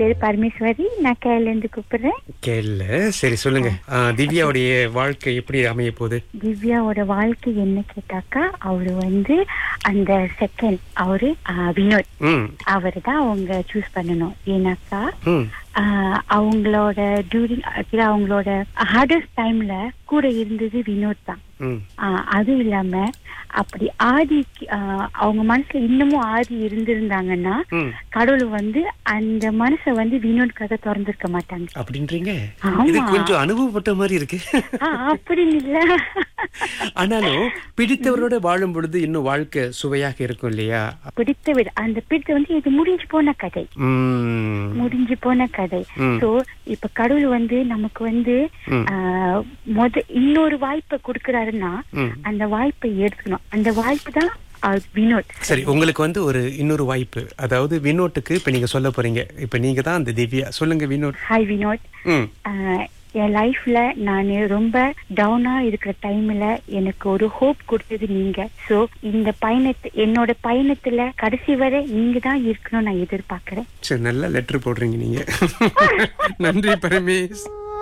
பேரு பரமேஸ்வரி நான் கேரள இருந்து கூப்பிடுறேன் கேள்ல சரி சொல்லுங்க ஆ, திவ்யாவுடைய வாழ்க்கை எப்படி அமைய போகுது திவ்யாவோட வாழ்க்கை என்ன கேட்டாக்கா அவரு வந்து அந்த செகண்ட் அவரு ஆ, வினோத் ம் அவரு தான் அவங்க சூஸ் பண்ணணும் ஏன்னாக்கா ம் ஆஹ் அவங்களோட டியூரிங் அவங்களோட ஹார்டஸ்ட் டைம்ல கூட இருந்தது வினோத் தான் ம் ஆஹ் அதுவும் இல்லாம அப்படி ஆதி ஆஹ் அவங்க மனசுல இன்னமும் ஆதி இருந்திருந்தாங்கன்னா ம் கடவுள் வந்து அந்த மனசை வந்து வினோத்காக திறந்திருக்க மாட்டாங்க அப்படின்றீங்க ஆமா. இது கொஞ்சம் அனுபவப்பட்ட மாதிரி இருக்கு ஆஹ் அப்படின்னு இல்ல ஆனாலும் பிடித்தவரோட வாழும் பொழுது இன்னும் வாழ்க்கை சுவையாக இருக்கும் இல்லையா பிடித்த விட அந்த பிடித்த வந்து இது முடிஞ்சு போன கதை ம் முடிஞ்சு போன கதை ம். சோ இப்ப கடவுள் வந்து நமக்கு வந்து ம். ஆஹ் முத இன்னொரு வாய்ப்பை கொடுக்கறாருன்னா ம். அந்த வாய்ப்பை எடுத்துக்கணும் அந்த வாய்ப்பு தான் ஆஹ் வினோத் சரி உங்களுக்கு வந்து ஒரு இன்னொரு வாய்ப்பு அதாவது வினோட்டுக்கு இப்ப நீங்க சொல்ல போறீங்க இப்ப நீங்க தான் அந்த திவ்யா சொல்லுங்க வினோட் ஹாய் வினோத் ம் ஆஹ் என் லைஃப்ல நான் ரொம்ப டவுனா இருக்கிற டைம்ல எனக்கு ஒரு ஹோப் கொடுத்தது நீங்க சோ இந்த பயணத்து என்னோட பயணத்துல கடைசி வரை நீங்க தான் இருக்கணும்னு நான் எதிர்பார்க்கிறேன் சரி நல்ல லெட்டர் போடுறீங்க நீங்க நன்றி பரமேஷ்